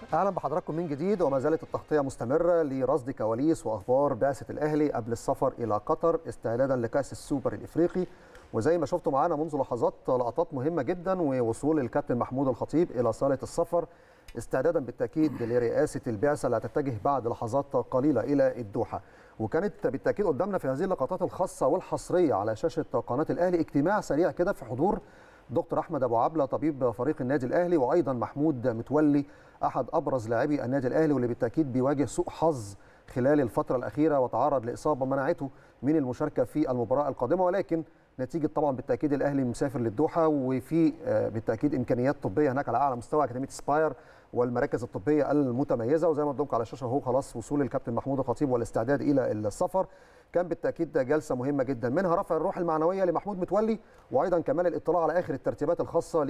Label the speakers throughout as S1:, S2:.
S1: اهلا بحضراتكم من جديد وما زالت التغطيه مستمره لرصد كواليس واخبار بعثه الاهلي قبل السفر الى قطر استعدادا لكاس السوبر الافريقي وزي ما شفتوا معانا منذ لحظات لقطات مهمه جدا ووصول الكابتن محمود الخطيب الى صاله السفر استعدادا بالتاكيد لرئاسه البعثه اللي هتتجه بعد لحظات قليله الى الدوحه وكانت بالتاكيد قدامنا في هذه اللقطات الخاصه والحصريه على شاشه قناه الاهلي اجتماع سريع كده في حضور دكتور احمد ابو عبله طبيب فريق النادي الاهلي وايضا محمود متولي احد ابرز لاعبي النادي الاهلي واللي بالتاكيد بيواجه سوء حظ خلال الفتره الاخيره وتعرض لاصابه منعته من المشاركه في المباراه القادمه ولكن نتيجه طبعا بالتاكيد الاهلي مسافر للدوحه وفي بالتاكيد امكانيات طبيه هناك على اعلى مستوى اكاديميه سباير والمراكز الطبيه المتميزه وزي ما قدامكم على الشاشه اهو خلاص وصول الكابتن محمود الخطيب والاستعداد الى السفر كان بالتاكيد جلسه مهمه جدا منها رفع الروح المعنويه لمحمود متولي وايضا كمان الاطلاع على اخر الترتيبات الخاصه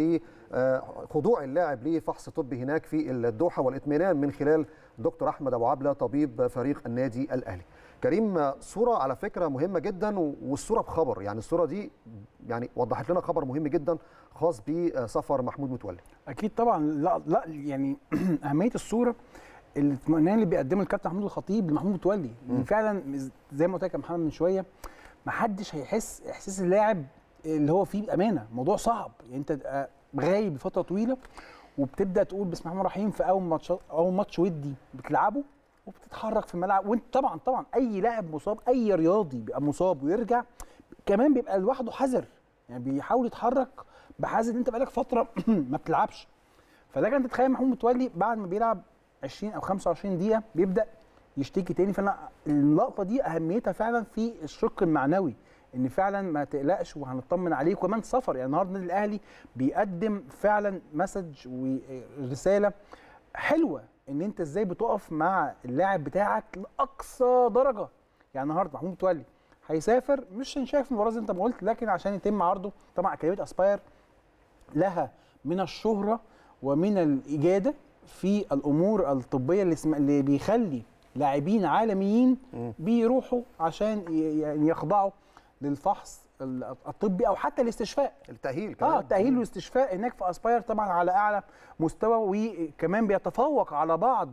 S1: لخضوع اللاعب لفحص طبي هناك في الدوحه والاطمئنان من خلال دكتور احمد ابو عبله طبيب فريق النادي الاهلي. كريم صوره على فكره مهمه جدا والصوره بخبر يعني الصوره دي يعني وضحت لنا خبر مهم جدا خاص بسفر محمود متولي.
S2: اكيد طبعا لا لا يعني اهميه الصوره الاطمئنان اللي بيقدمه الكابتن محمود الخطيب لمحمود متولي فعلا زي ما قلت لك يا محمد من شويه ما حدش هيحس احساس اللاعب اللي هو فيه بامانه موضوع صعب يعني انت غايب لفتره طويله وبتبدا تقول بسم الله الرحمن الرحيم في اول ماتش اول ماتش ودي بتلعبه وبتتحرك في الملعب وانت طبعا طبعا اي لاعب مصاب اي رياضي بيبقى مصاب ويرجع كمان بيبقى لوحده حذر يعني بيحاول يتحرك بحذر ان انت بقالك فتره ما بتلعبش فلكن انت تتخيل محمود متولي بعد ما بيلعب 20 او 25 دقيقه بيبدا يشتكي تاني فانا اللقطه دي اهميتها فعلا في الشق المعنوي ان فعلا ما تقلقش وهنطمن عليك وكمان سفر يعني النهارده النادي الاهلي بيقدم فعلا مسج ورساله حلوه ان انت ازاي بتقف مع اللاعب بتاعك لاقصى درجه يعني النهارده محمود متولي هيسافر مش هنشارك في المباراه زي انت ما قلت لكن عشان يتم عرضه طبعا اكاديميه اسباير لها من الشهره ومن الاجاده في الامور الطبيه اللي, اسم... اللي بيخلي لاعبين عالميين بيروحوا عشان يعني يخضعوا للفحص الطبي او حتى الاستشفاء
S1: التاهيل كمان
S2: اه التاهيل والاستشفاء هناك في اسباير طبعا على اعلى مستوى وكمان بيتفوق على بعض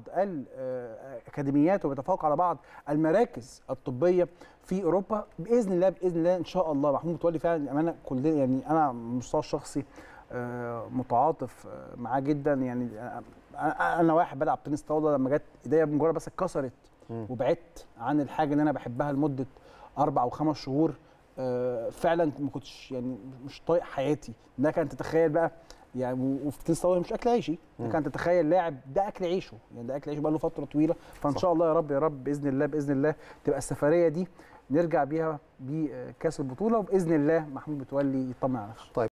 S2: الاكاديميات وبيتفوق على بعض المراكز الطبيه في اوروبا باذن الله باذن الله ان شاء الله محمود متولي فعلا امانه كلنا يعني انا على المستوى الشخصي متعاطف معاه جدا يعني انا واحد بلعب تنس طاوله لما جت ايديا مجرد بس اتكسرت وبعدت عن الحاجه اللي انا بحبها لمده اربع او خمس شهور فعلا ما كنتش يعني مش طايق حياتي لك ان تتخيل بقى يعني وفي تنس طاوله مش اكل عيشي لك ان تتخيل لاعب ده اكل عيشه يعني ده اكل عيشه بقى له فتره طويله فان شاء الله يا رب يا رب باذن الله باذن الله تبقى السفريه دي نرجع بيها بكاس البطوله وباذن الله محمود متولي يطمن على نفسه
S1: طيب